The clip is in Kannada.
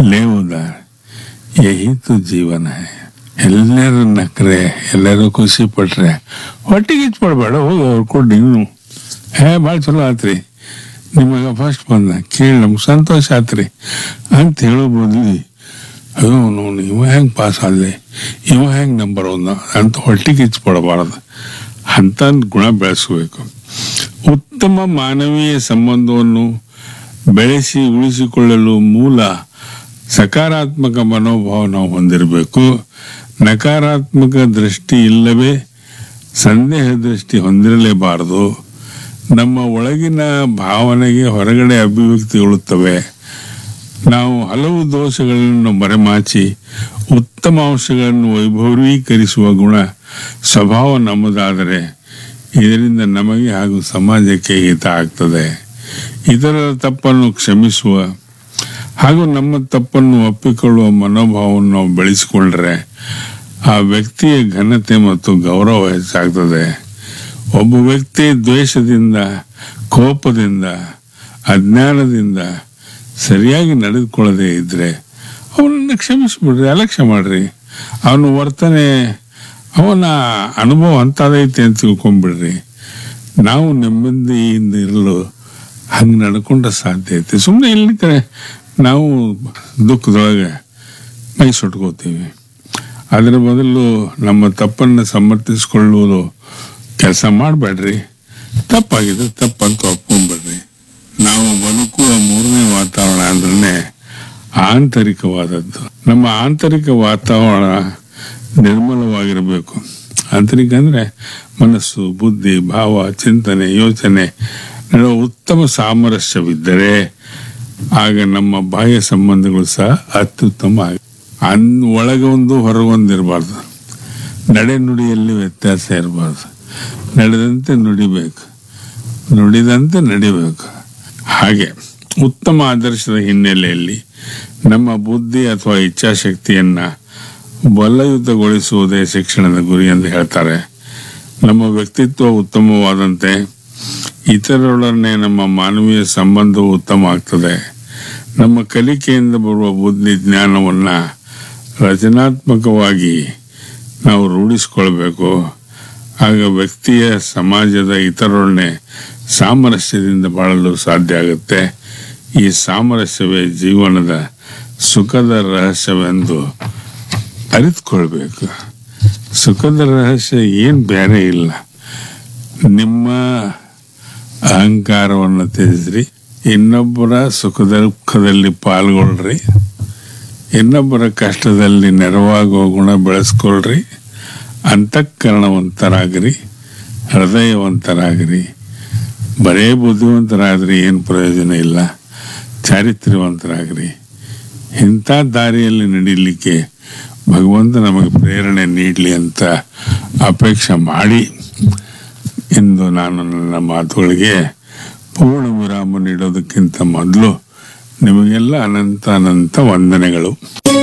ले उदार यही तो जीवन है ಎಲ್ಲರೂ ನಕ್ರೆ ಎಲ್ಲರೂ ಖುಷಿ ಪಟ್ರೆ ಹೊಟ್ಟಿಗೆ ಇಚ್ಪಡ್ಬೇಡ ಹೋಗಿ ಅವ್ರು ಕೊಟ್ಟು ನೀನು ಹೇ ಭಾಳ ಚಲೋ ಆತ್ರಿ ನಿಮಗೆ ಫಸ್ಟ್ ಬಂದ ಕೇಳಿ ನಮ್ಗೆ ಸಂತೋಷ ಆತ್ರಿ ಅಂತ ಹೇಳೋ ಬದ್ಲಿ ಅಯ್ಯೋ ನೋಡು ಇವ ಹೆಂಗೆ ಪಾಸ್ ಆದ್ಲೆ ಇವ ಹೆಂಗೆ ನಂಬರ್ ಒಂದ ಅಂತ ಹೊಟ್ಟಿಗೆ ಇಚ್ಪಡಬಾರ್ದು ಅಂತ ಗುಣ ಬೆಳೆಸಬೇಕು ಉತ್ತಮ ಮಾನವೀಯ ಸಂಬಂಧವನ್ನು ಬೆಳೆಸಿ ಉಳಿಸಿಕೊಳ್ಳಲು ಮೂಲ ಸಕಾರಾತ್ಮಕ ಮನೋಭಾವ ನಾವು ಹೊಂದಿರಬೇಕು ನಕಾರಾತ್ಮಕ ದೃಷ್ಟಿ ಇಲ್ಲವೇ ಸಂದೇಹ ದೃಷ್ಟಿ ಹೊಂದಿರಲೇಬಾರದು ನಮ್ಮ ಒಳಗಿನ ಭಾವನೆಗೆ ಹೊರಗಡೆ ಅಭಿವ್ಯಕ್ತಿಗೊಳ್ಳುತ್ತವೆ ನಾವು ಹಲವು ದೋಷಗಳನ್ನು ಮರೆಮಾಚಿ ಉತ್ತಮ ಅಂಶಗಳನ್ನು ವೈಭವೀಕರಿಸುವ ಗುಣ ಸ್ವಭಾವ ನಮ್ಮದಾದರೆ ಇದರಿಂದ ನಮಗೆ ಹಾಗೂ ಸಮಾಜಕ್ಕೆ ಹಿತ ಆಗ್ತದೆ ಇತರರ ತಪ್ಪನ್ನು ಕ್ಷಮಿಸುವ ಹಾಗೂ ನಮ್ಮ ತಪ್ಪನ್ನು ಒಪ್ಪಿಕೊಳ್ಳುವ ಮನೋಭಾವವನ್ನು ನಾವು ಬೆಳೆಸಿಕೊಂಡ್ರೆ ಆ ವ್ಯಕ್ತಿಯ ಘನತೆ ಮತ್ತು ಗೌರವ ಹೆಚ್ಚಾಗ್ತದೆ ಒಬ್ಬ ವ್ಯಕ್ತಿ ದ್ವೇಷದಿಂದ ಕೋಪದಿಂದ ಅಜ್ಞಾನದಿಂದ ಸರಿಯಾಗಿ ನಡೆದುಕೊಳ್ಳದೆ ಇದ್ರೆ ಅವನನ್ನು ಕ್ಷಮಿಸ್ಬಿಡ್ರಿ ಅಲಕ್ಷ್ಯ ಮಾಡ್ರಿ ಅವನ ವರ್ತನೆ ಅವನ ಅನುಭವ ಅಂತದೈತೆ ಅಂತ ತಿಳ್ಕೊಂಬಿಡ್ರಿ ನಾವು ನೆಮ್ಮದಿಯಿಂದ ಇರಲು ಹಂಗೆ ನಡ್ಕೊಂಡ್ರೆ ಸಾಧ್ಯ ಐತೆ ಸುಮ್ಮನೆ ಇಲ್ಲಿ ಕಡೆ ನಾವು ದುಃಖದೊಳಗೆ ಮೈ ಸುಟ್ಕೋತೀವಿ ಅದರ ಬದಲು ನಮ್ಮ ತಪ್ಪನ್ನು ಸಮರ್ಥಿಸಿಕೊಳ್ಳುವುದು ಕೆಲಸ ಮಾಡಬೇಡ್ರಿ ತಪ್ಪಾಗಿದೆ ತಪ್ಪಂತ ಒಪ್ಕೊಂಡ್ಬಿಡ್ರಿ ನಾವು ಬದುಕುವ ಮೂರನೇ ವಾತಾವರಣ ಅಂದ್ರೆ ಆಂತರಿಕವಾದದ್ದು ನಮ್ಮ ಆಂತರಿಕ ವಾತಾವರಣ ನಿರ್ಮಲವಾಗಿರಬೇಕು ಆಂತರಿಕ ಅಂದ್ರೆ ಮನಸ್ಸು ಬುದ್ಧಿ ಭಾವ ಚಿಂತನೆ ಯೋಚನೆ ನಡುವೆ ಉತ್ತಮ ಸಾಮರಸ್ಯವಿದ್ದರೆ ಆಗ ನಮ್ಮ ಬಾಹ್ಯ ಸಂಬಂಧಗಳು ಸಹ ಅತ್ಯುತ್ತಮ ಆಗಿ ಅನ್ ಒಳಗೊಂದು ಹೊರಗೊಂದಿರಬಾರ್ದು ನಡೆ ನುಡಿಯಲ್ಲಿ ವ್ಯತ್ಯಾಸ ಇರಬಾರ್ದು ನಡೆದಂತೆ ನುಡಿಬೇಕು ನುಡಿದಂತೆ ನಡಿಬೇಕು ಹಾಗೆ ಉತ್ತಮ ಆದರ್ಶದ ಹಿನ್ನೆಲೆಯಲ್ಲಿ ನಮ್ಮ ಬುದ್ಧಿ ಅಥವಾ ಇಚ್ಛಾಶಕ್ತಿಯನ್ನ ಬಲಯುತಗೊಳಿಸುವುದೇ ಶಿಕ್ಷಣದ ಗುರಿ ಎಂದು ಹೇಳ್ತಾರೆ ನಮ್ಮ ವ್ಯಕ್ತಿತ್ವ ಉತ್ತಮವಾದಂತೆ ಇತರರೊಡನೆ ನಮ್ಮ ಮಾನವೀಯ ಸಂಬಂಧವು ಉತ್ತಮ ಆಗ್ತದೆ ನಮ್ಮ ಕಲಿಕೆಯಿಂದ ಬರುವ ಬುದ್ಧಿ ಜ್ಞಾನವನ್ನ ರಚನಾತ್ಮಕವಾಗಿ ನಾವು ರೂಢಿಸಿಕೊಳ್ಬೇಕು ಆಗ ವ್ಯಕ್ತಿಯ ಸಮಾಜದ ಇತರರೊಡನೆ ಸಾಮರಸ್ಯದಿಂದ ಬಾಳಲು ಸಾಧ್ಯ ಆಗುತ್ತೆ ಈ ಸಾಮರಸ್ಯವೇ ಜೀವನದ ಸುಖದ ರಹಸ್ಯವೆಂದು ಅರಿತುಕೊಳ್ಬೇಕು ಸುಖದ ರಹಸ್ಯ ಏನು ಬೇರೆ ಇಲ್ಲ ನಿಮ್ಮ ಅಹಂಕಾರವನ್ನು ತ್ಯಜಿಸ್ರಿ ಇನ್ನೊಬ್ಬರ ಸುಖ ದುಃಖದಲ್ಲಿ ಪಾಲ್ಗೊಳ್ರಿ ಇನ್ನೊಬ್ಬರ ಕಷ್ಟದಲ್ಲಿ ನೆರವಾಗುವ ಗುಣ ಬೆಳೆಸ್ಕೊಳ್ರಿ ಅಂತಃಕರಣವಂತರಾಗ್ರಿ ಹೃದಯವಂತರಾಗ್ರಿ ಬರೇ ಬುದ್ಧಿವಂತರಾದ್ರಿ ಏನು ಪ್ರಯೋಜನ ಇಲ್ಲ ಚಾರಿತ್ರ್ಯವಂತರಾಗ್ರಿ ಇಂಥ ದಾರಿಯಲ್ಲಿ ನಡೀಲಿಕ್ಕೆ ಭಗವಂತ ನಮಗೆ ಪ್ರೇರಣೆ ನೀಡಲಿ ಅಂತ ಅಪೇಕ್ಷೆ ಮಾಡಿ ಇಂದು ನಾನು ನನ್ನ ಮಾತುಗಳಿಗೆ ಪೂರ್ಣ ವಿರಾಮ ನೀಡೋದಕ್ಕಿಂತ ಮೊದಲು ನಿಮಗೆಲ್ಲ ಅನಂತ ಅನಂತ ವಂದನೆಗಳು